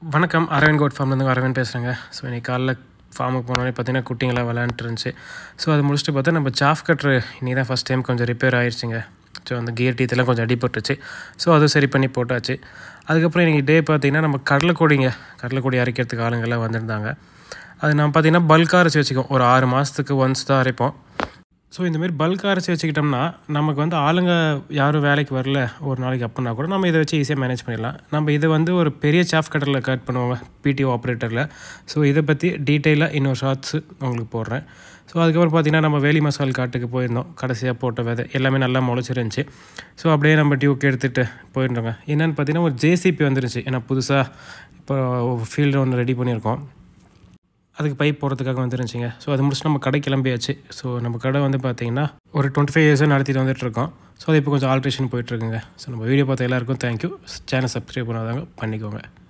வணக்கம் அரவிந்த் கோட் ஃபார்ம்லேருந்து அரவிந்த் பேசுகிறேங்க ஸோ இன்னைக்கு காலைல ஃபார்முக்கு போனோடனே பார்த்தீங்கன்னா குட்டிங்களாம் விளையாண்டுட்டு இருந்துச்சு ஸோ அது முடிச்சுட்டு பார்த்தா நம்ம சாஃப் கட்ரு இன்றைக்கி தான் ஃபஸ்ட் டைம் கொஞ்சம் ரிப்பேர் ஆயிடுச்சுங்க ஸோ அந்த கியர் டீத்தெல்லாம் கொஞ்சம் அடிபட்டுருச்சு ஸோ அதுவும் சரி பண்ணி போட்டாச்சு அதுக்கப்புறம் இன்றைக்கி டே பார்த்தீங்கன்னா நம்ம கடலைக்கொடிங்க கடலைக்கொடி அரைக்கிறதுக்கு ஆளுங்கெல்லாம் வந்திருந்தாங்க அது நம்ம பார்த்தீங்கன்னா பல்காக அரைச்சி வச்சுக்கோம் ஒரு ஆறு மாதத்துக்கு ஒன்ஸ் தான் அரைப்போம் ஸோ இந்தமாரி பல்காக அரைச்சி வச்சுக்கிட்டோம்னா நமக்கு வந்து ஆளுங்க யாரும் வேலைக்கு வரல ஒரு நாளைக்கு அப்படின்னா கூட நம்ம இதை வச்சு ஈஸியாக மேனேஜ் பண்ணிடலாம் நம்ம இதை வந்து ஒரு பெரிய சாஃப் கட்டரில் கட் பண்ணுவோங்க பிடிஓ ஆப்ரேட்டரில் ஸோ இதை பற்றி டீட்டெயிலாக இன்னொரு ஷார்ட்ஸு உங்களுக்கு போடுறேன் ஸோ அதுக்கப்புறம் பார்த்தீங்கன்னா நம்ம வேலி மசால் காட்டுக்கு போயிருந்தோம் கடைசியாக போட்ட விதை எல்லாமே நல்லா முளைச்சிருந்துச்சி ஸோ அப்படியே நம்ம டியூக்கு எடுத்துகிட்டு போயிருந்தோங்க என்னென்னு பார்த்தீங்கன்னா ஒரு ஜேசிபி வந்துருச்சு ஏன்னா புதுசாக இப்போ ஃபீல்டு ஒன்று ரெடி பண்ணியிருக்கோம் அதுக்கு பைப் போகிறதுக்காக வந்துருந்துச்சிங்க ஸோ அது முடிச்சு நம்ம கடை கிளம்பியாச்சு ஸோ நம்ம கடை வந்து பார்த்தீங்கன்னா ஒரு டுவெண்ட்டி ஃபைவ் இயர்ஸாக நடத்திட்டு வந்துட்டு இருக்கோம் ஸோ அது இப்போ கொஞ்சம் ஆல்ட்ரேஷன் போயிட்டுருக்குங்க ஸோ நம்ம வீடியோ பார்த்த எல்லாருக்கும் தேங்க்யூ சேனல் சப்ஸ்கிரைப் பண்ணாதாங்க பண்ணிக்கோங்க